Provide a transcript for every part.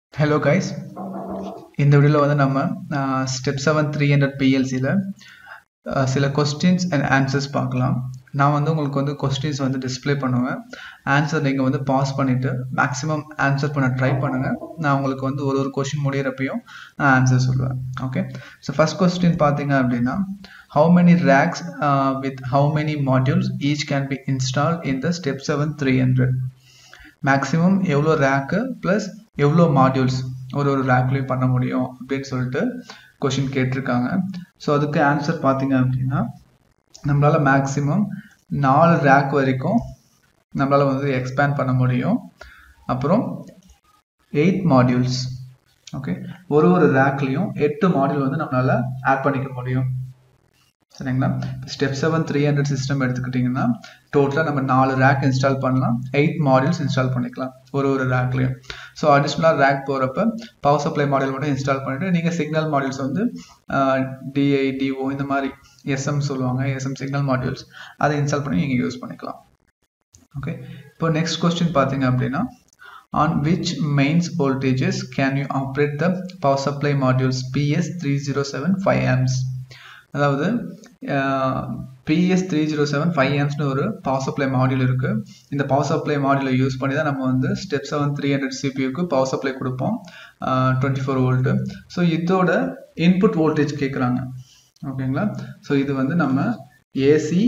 hello guys இந்த வீடியோவில் வந்து நம்ம ஸ்டெப் செவன் த்ரீ ஹண்ட்ரட் பிஎல்சியில் சில கொஸ்டின்ஸ் அண்ட் ஆன்சர்ஸ் பார்க்கலாம் நான் வந்து உங்களுக்கு வந்து கொஸ்டின்ஸ் வந்து டிஸ்பிளே பண்ணுவேன் ஆன்சர் நீங்கள் வந்து பாஸ் பண்ணிவிட்டு மேக்ஸிமம் ஆன்சர் பண்ண ட்ரை பண்ணுங்கள் நான் உங்களுக்கு வந்து ஒரு ஒரு கொஸ்டின் முடியிறப்பையும் நான் ஆன்சர் சொல்லுவேன் ஓகே ஸோ ஃபஸ்ட் கொஸ்டின் பார்த்தீங்க அப்படின்னா how many racks with how many modules each can be install in the step seven three hundred maximum எவ்வளோ ரேக்கு ப்ளஸ் எவ்வளோ மாடியூல்ஸ் ஒரு ஒரு ரேக்லேயும் பண்ண முடியும் அப்படின்னு சொல்லிட்டு கொஷின் கேட்டிருக்காங்க ஸோ அதுக்கு ஆன்சர் பார்த்தீங்க அப்படின்னா நம்மளால் மேக்ஸிமம் நாலு ரேக் வரைக்கும் நம்மளால் வந்து எக்ஸ்பேண்ட் பண்ண முடியும் அப்புறம் எயிட் மாடியூல்ஸ் ஓகே ஒரு ஒரு ரேக்லேயும் எட்டு மாடியூல் வந்து நம்மளால் ஆட் பண்ணிக்க முடியும் சரிங்களா step seven three hundred system எடுத்துக்கிட்டிங்கன்னா டோட்டலாக நம்ம நாலு ரேக் இன்ஸ்டால் பண்ணலாம் எயிட் மாடியூல்ஸ் இன்ஸ்டால் பண்ணிக்கலாம் ஒரு ஒரு ரேக்லையும் ஸோ அடிஷ்னலாக ரேக் போகிறப்ப பவர் சப்ளை மாடியூல் மட்டும் இன்ஸ்டால் பண்ணிவிட்டு நீங்கள் சிக்னல் மாடியூல்ஸ் வந்து டிஐ டிஓ இந்த மாதிரி எஸ்எம் சொல்லுவாங்க எஸ்எம் சிக்னல் மாடியூல்ஸ் அதை இன்ஸ்டால் பண்ணி நீங்கள் யூஸ் பண்ணிக்கலாம் ஓகே இப்போ நெக்ஸ்ட் கொஸ்டின் பார்த்தீங்க அப்படின்னா on which mains voltages can you operate the power supply modules PS307 5 amps அதாவது PS three zero seven five ஆம்ஸ்னு ஒரு பவர் சப்ளை மாடியூல் இருக்குது இந்த பவர் சப்ளை மாடியூலை யூஸ் பண்ணி தான் நம்ம வந்து ஸ்டெப் செவன் த்ரீ ஹண்ட்ரட் சிபியூக்கு பவர் சப்ளை கொடுப்போம் டுவெண்ட்டி ஃபோர் வோல்ட்டு ஸோ இதோட இன்புட் வோல்டேஜ் கேட்குறாங்க ஓகேங்களா ஸோ இது வந்து நம்ம ஏசி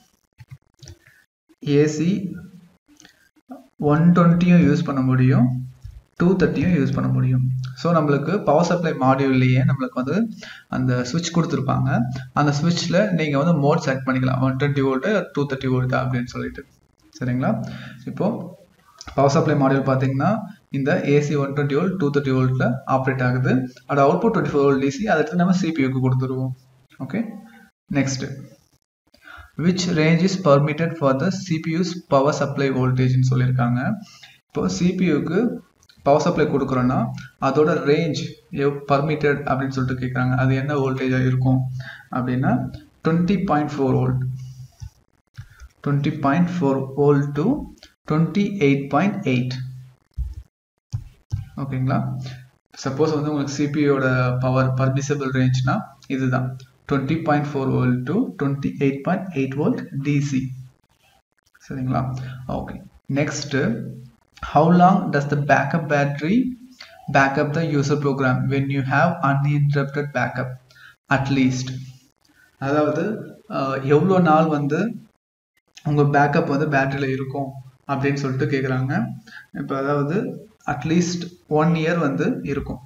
ஏசி ஒன் டுவெண்ட்டியும் யூஸ் பண்ண முடியும் டூ தேர்ட்டியும் யூஸ் பண்ண முடியும் ஸோ நம்மளுக்கு பவர் சப்ளை மாடியூல்லையே நம்மளுக்கு வந்து அந்த சுவிட்ச் கொடுத்துருப்பாங்க அந்த சுவிட்சில் நீங்கள் வந்து மோட் செட் பண்ணிக்கலாம் one twenty volt two thirty volt அப்படின்னு சொல்லிட்டு சரிங்களா இப்போது பவர் சப்ளை மாடியூல் பார்த்தீங்கன்னா இந்த AC one twenty volt two தேர்ட்டி வோல்ட்டில் ஆப்ரேட் ஆகுது அதோட output twenty four volt DC அதை எடுத்து நம்ம சிபியூக்கு கொடுத்துருவோம் okay next which range is permitted for the CPU's power supply வோல்டேஜ்னு சொல்லியிருக்காங்க இப்போ சிபியூக்கு பவர் சப்ளை கொடுக்குறோன்னா அதோட ரேஞ்ச் எவ் பர்மிட்டட் அப்படின்னு சொல்லிட்டு கேட்குறாங்க அது என்ன வோல்டேஜாக இருக்கும் அப்படின்னா twenty point four volt twenty point four volt to twenty eight point eight ஓகேங்களா சப்போஸ் வந்து உங்களுக்கு சிபியோட பவர் பர்மிசபிள் ரேஞ்ச்னா இதுதான் twenty point four volt to twenty eight point eight volt DC சரிங்களா okay next how long does the backup battery back up the user program when you have uninterrupted backup at least அதாவது எவ்வளோ நாள் வந்து உங்கள் backup வந்து பேட்டரியில் இருக்கும் அப்படின்னு சொல்லிட்டு கேட்குறாங்க இப்போ அதாவது அட்லீஸ்ட் ஒன் இயர் வந்து இருக்கும்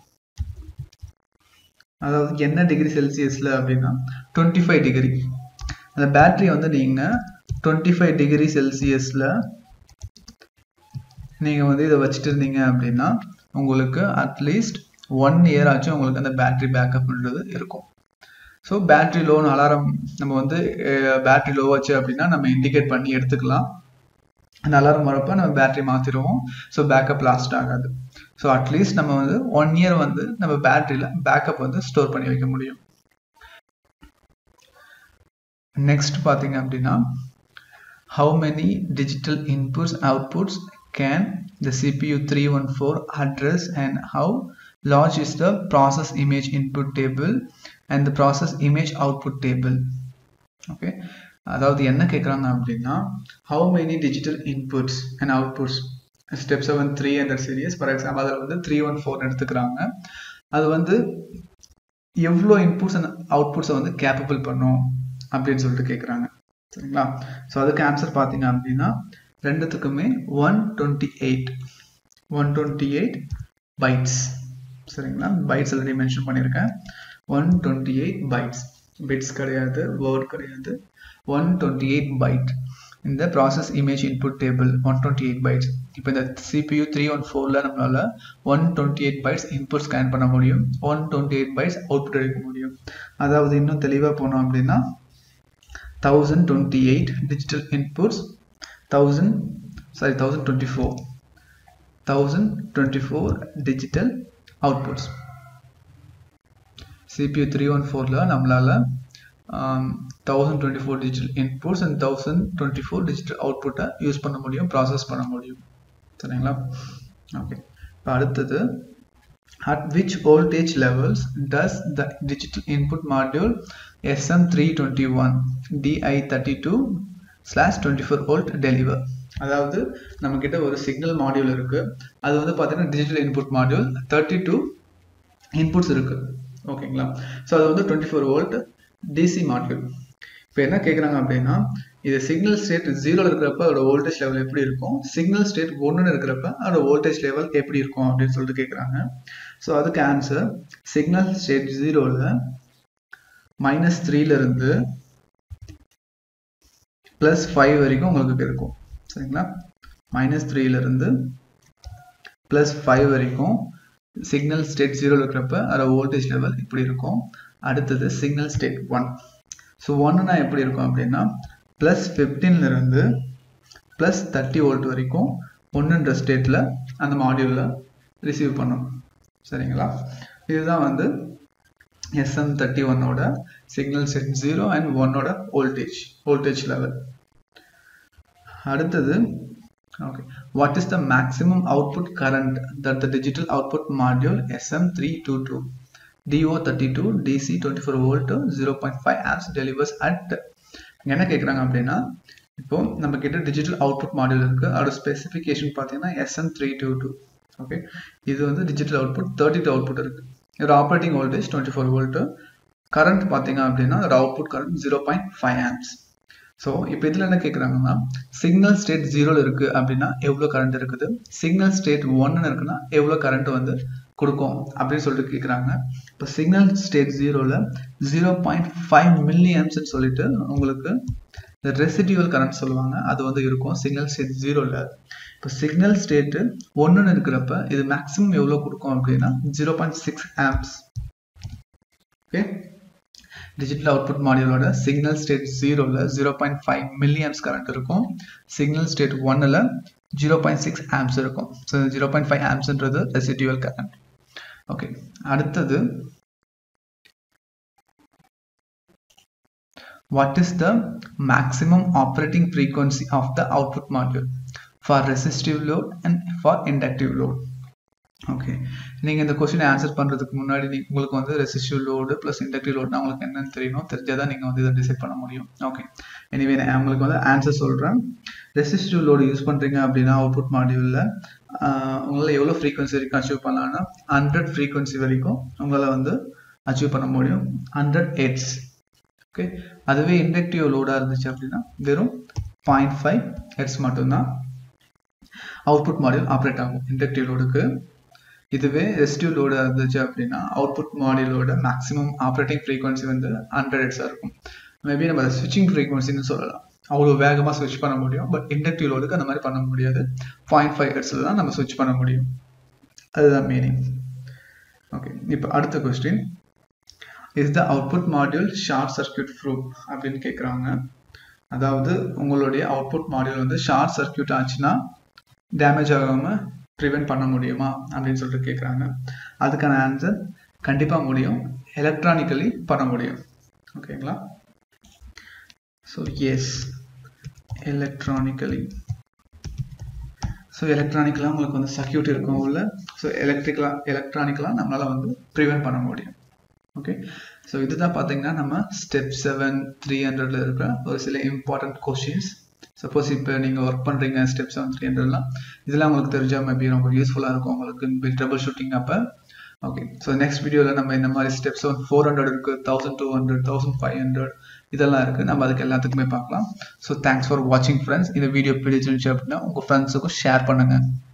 அதாவது என்ன டிகிரி செல்சியஸில் அப்படின்னா டுவெண்ட்டி ஃபைவ் டிகிரி அந்த பேட்டரி வந்து நீங்கள் டுவெண்ட்டி ஃபைவ் டிகிரி செல்சியஸில் நீங்கள் வந்து இதை வச்சுட்டு இருந்தீங்க அப்படின்னா உங்களுக்கு அட்லீஸ்ட் ஒன் இயர் ஆச்சும் உங்களுக்கு அந்த பேட்ரி பேக்கப்ன்றது இருக்கும் ஸோ பேட்ரி லோன் அலாரம் நம்ம வந்து பேட்ரி லோ வச்சு அப்படின்னா நம்ம இண்டிகேட் பண்ணி எடுத்துக்கலாம் அந்த அலாரம் வரப்போ நம்ம பேட்ரி மாற்றிடுவோம் ஸோ பேக்கப் லாஸ்ட் ஆகாது ஸோ அட்லீஸ்ட் நம்ம வந்து ஒன் இயர் வந்து நம்ம பேட்டரியில் பேக்கப் வந்து ஸ்டோர் பண்ணி வைக்க முடியும் நெக்ஸ்ட் பார்த்தீங்க அப்படின்னா how many digital inputs outputs can the CPU 314 address and how large is the process image input table and the process image output table okay அதாவது என்ன கேட்குறாங்க அப்படின்னா how many digital inputs and outputs step seven three hundred series for example அதில் வந்து three one four எடுத்துக்கிறாங்க அது வந்து எவ்வளோ இன்புட்ஸ் அண்ட் அவுட்புட்ஸை வந்து கேப்பபிள் பண்ணும் அப்படின்னு சொல்லிட்டு கேட்குறாங்க சரிங்களா ஸோ அதுக்கு ஆன்சர் பார்த்தீங்க அப்படின்னா ரெண்டுத்துக்குமே one twenty eight one twenty eight bytes சரிங்களா பைட்ஸ் ஆல்ரெடி மென்ஷன் பண்ணியிருக்கேன் one twenty eight bytes bits கிடையாது வேர்ட் கிடையாது ஒன் டுவெண்ட்டி எயிட் பைட் இந்த process image input table one twenty eight bytes இப்போ இந்த சிபியூ த்ரீ ஒன் ஃபோரில் நம்மளால் one twenty eight bytes input scan பண்ண முடியும் one twenty eight bytes output எடுக்க முடியும் அதாவது இன்னும் தெளிவாக போனோம் அப்படின்னா thousand twenty eight digital inputs thousand sorry 1024 1024 digital outputs CPU 314ல நம்மளால thousand twenty four digital inputs and thousand twenty four digital அவுட்புட்டை யூஸ் பண்ண முடியும் ப்ராசஸ் பண்ண முடியும் சரிங்களா ஓகே இப்போ அடுத்தது at which voltage levels does the digital input module SM321 DI32 slash 24 volt deliver அதாவது நம்ம கிட்ட ஒரு சிக்னல் மாடியூல் இருக்கு அது வந்து பார்த்தீங்கன்னா digital input module thirty two inputs இருக்கு ஓகேங்களா ஸோ அது வந்து twenty four volt DC module இப்போ என்ன கேட்குறாங்க அப்படின்னா இது சிக்னல் ஸ்டேட் ஜீரோவில் இருக்கிறப்ப அதோட வோல்டேஜ் லெவல் எப்படி இருக்கும் சிக்னல் ஸ்டேட் ஒன்றுன்னு இருக்கிறப்ப அதோட வோல்டேஜ் லெவல் எப்படி இருக்கும் அப்படின்னு சொல்லிட்டு கேட்குறாங்க ஸோ அதுக்கு ஆன்சர் சிக்னல் ஸ்டேட் ஜீரோவில் மைனஸ் த்ரீலேருந்து ப்ளஸ் ஃபைவ் வரைக்கும் உங்களுக்கு இருக்கும் சரிங்களா மைனஸ் த்ரீலேருந்து ப்ளஸ் ஃபைவ் வரைக்கும் சிக்னல் ஸ்டேட் ஜீரோவில் இருக்கிறப்ப அதோட வோல்டேஜ் லெவல் இப்படி இருக்கும் அடுத்தது சிக்னல் ஸ்டேட் ஒன் ஸோ ஒன்றுனா எப்படி இருக்கும் அப்படின்னா ப்ளஸ் ஃபிஃப்டீன்லேருந்து ப்ளஸ் தேர்ட்டி வோல்ட் வரைக்கும் ஒன்றுன்ற ஸ்டேட்டில் அந்த மாடியூலில் ரிசீவ் பண்ணும் சரிங்களா இதுதான் வந்து எஸ்எம் தேர்ட்டி ஒன்னோட சிக்னல் செட் ஜீரோ அண்ட் ஒன்னோட வோல்டேஜ் வோல்டேஜ் லெவல் அடுத்தது okay what is the maximum output current that the digital output module SM322 DO32 DC 24 volt 0.5 amps delivers at என்ன கேட்குறாங்க அப்படின்னா இப்போ நம்ம கிட்ட டிஜிட்டல் அவுட்புட் மாடியூல் இருக்கு அதோட ஸ்பெசிஃபிகேஷன் பார்த்தீங்கன்னா SM three two two okay இது வந்து digital output thirty two output இருக்கு இதோட operating voltage twenty four volt current பார்த்தீங்க அப்படின்னா அதோட output current zero point five amps so இப்போ இதில் என்ன கேட்குறாங்கன்னா சிக்னல் ஸ்டேட் ஜீரோவில் இருக்குது அப்படின்னா எவ்வளோ கரண்ட் இருக்குது சிக்னல் ஸ்டேட் ஒன்னு இருக்குன்னா எவ்வளோ கரண்ட் வந்து கொடுக்கும் அப்படின்னு சொல்லிட்டு கேட்குறாங்க இப்போ சிக்னல் ஸ்டேட் ஜீரோவில் ஜீரோ பாயிண்ட் ஃபைவ் மில்லி ஆம்ஸ்ன்னு சொல்லிட்டு உங்களுக்கு இந்த ரெசிடியூவல் கரண்ட் சொல்லுவாங்க அது வந்து இருக்கும் சிக்னல் ஸ்டேட் ஜீரோவில் இப்போ சிக்னல் ஸ்டேட்டு ஒன்றுன்னு இருக்கிறப்ப இது மேக்ஸிமம் எவ்வளோ கொடுக்கும் அப்படின்னா zero point six amps okay digital output மாடியூலோட சிக்னல் ஸ்டேட் ஜீரோவில் zero point five milliamps current இருக்கும் சிக்னல் ஸ்டேட் ஒன்னில் ஜீரோ பாயிண்ட் சிக்ஸ் ஆம்ஸ் இருக்கும் ஸோ ஜீரோ பாயிண்ட் ஃபைவ் ஆம்ஸ்ன்றது ரெசிடியூவல் கரண்ட் ஓகே அடுத்தது what is the maximum operating frequency of the output module for resistive load and for inductive load okay நீங்கள் இந்த question answer பண்ணுறதுக்கு முன்னாடி நீ உங்களுக்கு வந்து ரெசிஸ்டிவ் லோடு ப்ளஸ் இண்டக்டிவ் லோட்னா உங்களுக்கு என்னன்னு தெரியணும் தெரிஞ்சால் தான் நீங்கள் வந்து இதை டிசைட் பண்ண முடியும் ஓகே எனிவே நான் உங்களுக்கு வந்து ஆன்சர் சொல்கிறேன் ரெசிஸ்டிவ் லோடு யூஸ் பண்ணுறீங்க அப்படின்னா அவுட்புட் மாடியூலில் உங்களால் எவ்வளோ ஃப்ரீக்வன்சி வரைக்கும் அச்சீவ் பண்ணலாம்னா ஹண்ட்ரட் ஃப்ரீக்வன்சி வரைக்கும் உங்களால் வந்து அச்சீவ் பண்ண முடியும் ஹண்ட்ரட் எயிட்ஸ் ஓகே அதுவே இண்டக்டிவ் லோடாக இருந்துச்சு அப்படின்னா வெறும் பாயிண்ட் ஃபைவ் ஹெட்ஸ் மட்டும்தான் அவுட்புட் மாடியூல் ஆப்ரேட் ஆகும் இண்டக்டிவ் லோடுக்கு இதுவே ரெசிடிவ் லோடாக இருந்துச்சு அப்படின்னா அவுட்புட் மாடியூலோட மேக்ஸிமம் ஆப்ரேட்டிங் ஃப்ரீக்வன்சி வந்து ஹண்ட்ரட் ஹெட்ஸாக இருக்கும் மேபி நம்ம ஸ்விட்சிங் ஃப்ரீக்வன்சின்னு சொல்லலாம் அவ்வளோ வேகமாக ஸ்விட்ச் பண்ண முடியும் பட் இண்டக்டிவ் லோடுக்கு அந்த மாதிரி பண்ண முடியாது பாயிண்ட் ஃபைவ் ஹெட்ஸில் தான் நம்ம ஸ்விட்ச் பண்ண முடியும் அதுதான் மீனிங் ஓகே இப்போ அடுத்த question is the output module short circuit proof அப்படின்னு கேட்குறாங்க அதாவது உங்களுடைய அவுட்புட் மாடியூல் வந்து ஷார்ட் சர்க்கியூட் ஆச்சுன்னா டேமேஜ் ஆகாமல் ப்ரிவெண்ட் பண்ண முடியுமா அப்படின்னு சொல்லிட்டு கேட்குறாங்க அதுக்கான ஆன்சர் கண்டிப்பாக முடியும் எலக்ட்ரானிக்கலி பண்ண முடியும் ஓகேங்களா ஸோ எஸ் எலக்ட்ரானிக்கலி ஸோ எலக்ட்ரானிக்கலாக உங்களுக்கு வந்து சர்க்கியூட் இருக்கும் உள்ள ஸோ எலக்ட்ரிக்கலாக எலக்ட்ரானிக்கலாக நம்மளால் வந்து ப்ரிவெண்ட் பண்ண முடியும் ஓகே ஸோ இதுதான் பார்த்தீங்கன்னா நம்ம ஸ்டெப் செவன் த்ரீ ஹண்ட்ரட்ல இருக்கிற ஒரு சில இம்பார்ட்டன்ட் கொஸ்டின்ஸ் சப்போஸ் இப்போ நீங்கள் ஒர்க் பண்ணுறீங்க ஸ்டெப் செவன் த்ரீ ஹண்ட்ரட்லாம் இதெல்லாம் உங்களுக்கு தெரிஞ்சால் மேபி ரொம்ப யூஸ்ஃபுல்லாக இருக்கும் உங்களுக்கு ட்ரபிள் ஷூட்டிங் அப்போ ஓகே ஸோ நெக்ஸ்ட் வீடியோவில் நம்ம இந்த மாதிரி ஸ்டெப் செவன் ஃபோர் ஹண்ட்ரட் இருக்குது thousand two hundred thousand five hundred இதெல்லாம் இருக்குது நம்ம அதுக்கு எல்லாத்துக்குமே பார்க்கலாம் ஸோ தேங்க்ஸ் ஃபார் வாட்சிங் ஃப்ரெண்ட்ஸ் இந்த வீடியோ பிடிச்சிருந்துச்சு அப்படின்னா உங்கள் ஃப்ரெண்ட்ஸுக்கும் ஷேர் பண்ணுங்கள்